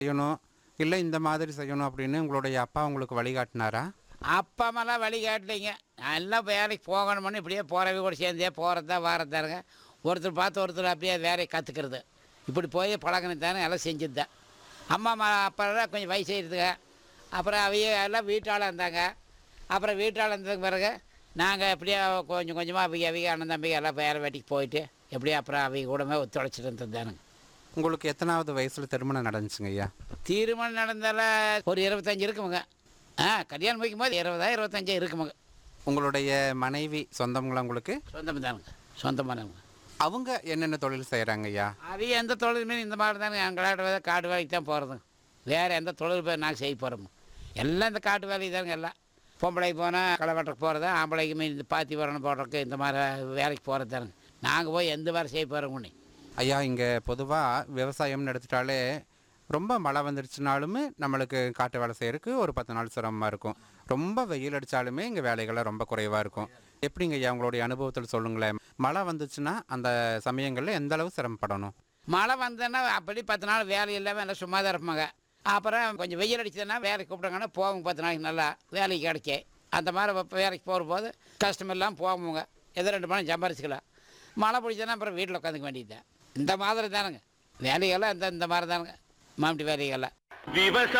செய்யணும் இல்லை இந்த மாதிரி செய்யணும் அப்படின்னு உங்களுடைய அப்பா உங்களுக்கு வழிகாட்டினாரா அப்பா அம்மாலாம் வழி காட்டலைங்க எல்லாம் வேலைக்கு போகணும்னு இப்படியே போகிறவங்க கூட சேர்ந்தே போகிறதா வாரதாருங்க ஒருத்தர் பார்த்து ஒருத்தர் அப்படியே வேலையை கற்றுக்கிறது இப்படி போய் பழகினது தானே எல்லாம் செஞ்சது தான் அம்மா அம்மா அப்பெல்லாம் கொஞ்சம் வயசு ஆயிடுதுங்க அப்புறம் அவங்க எல்லாம் வீட்டால் இருந்தாங்க அப்புறம் வீட்டால் இருந்ததுக்கு பிறகு நாங்கள் எப்படியோ கொஞ்சம் கொஞ்சமாக அவங்க அவங்க அண்ணன் தம்பிங்க எல்லாம் வேலை வேட்டிக்கு போயிட்டு எப்படியோ அப்புறம் அவங்க கூடமே ஒத்துழைச்சிட்டு இருந்தது தானுங்க உங்களுக்கு எத்தனாவது வயசில் திருமணம் நடந்துச்சுங்க ஐயா தீர்மானம் நடந்தால ஒரு இருபத்தஞ்சி இருக்குமுங்க ஆ கல்யாணம் வைக்கும் போது இருபதா இருபத்தஞ்சா இருக்குமுங்க உங்களுடைய மனைவி சொந்தங்களா உங்களுக்கு சொந்தம் தானுங்க சொந்தமானவங்க அவங்க என்னென்ன தொழில் செய்கிறாங்க ஐயா அவங்க எந்த தொழிலுமே இந்த மாதிரி தானுங்க எங்களாட்ட காட்டு வேலைக்கு தான் போகிறதுங்க வேறு எந்த தொழில் போய் நாங்கள் செய்ய போகிறோம் எல்லாம் இந்த காட்டு வேலைக்கு தானுங்க எல்லாம் பொம்பளைக்கு போனால் களை வெட்டுறக்கு போகிறது ஆம்பளைக்குமே இந்த பாத்தி வரணும் போடுறதுக்கு இந்த மாதிரி வேலைக்கு போகிறது தானுங்க நாங்கள் போய் எந்த வேலை செய்ய போகிறோம் ஒன்று ஐயா இங்கே பொதுவாக விவசாயம்னு எடுத்துட்டாலே ரொம்ப மழை வந்துடுச்சுனாலுமே நம்மளுக்கு காட்டு வேலை செய்யறதுக்கு ஒரு பத்து நாள் சிரமமாக இருக்கும் ரொம்ப வெயில் அடித்தாலுமே இங்கே வேலைகள்லாம் ரொம்ப குறைவாக இருக்கும் எப்படிங்க ஐயா உங்களுடைய அனுபவத்தில் சொல்லுங்களேன் மழை வந்துச்சுன்னா அந்த சமயங்களில் எந்த அளவு சிரமப்படணும் மழை வந்ததுன்னா அப்படி பத்து நாள் வேலை இல்லாமல் எல்லாம் சும்மா தான் இருப்பாங்க அப்புறம் கொஞ்சம் வெயில் அடிச்சதுன்னா வேலைக்கு கூப்பிட்டாங்கன்னா போவோங்க பத்து நாளைக்கு நல்லா வேலைக்கு கிடைக்க அந்த மாதிரி இப்போ வேலைக்கு போகிற போது கஷ்டம் இல்லாமல் போவோங்க ஏதோ ரெண்டு மணி சம்பாரிச்சிக்கலாம் மழை பிடிச்சதுன்னா அப்புறம் வீட்டில் உட்காந்துக்க வேண்டியது இந்த மாதிரி தானுங்க வேலைகள்லாம் இந்த இந்த மாதிரி தானுங்க மாமட்டி வேலைகள்லாம் விவசாய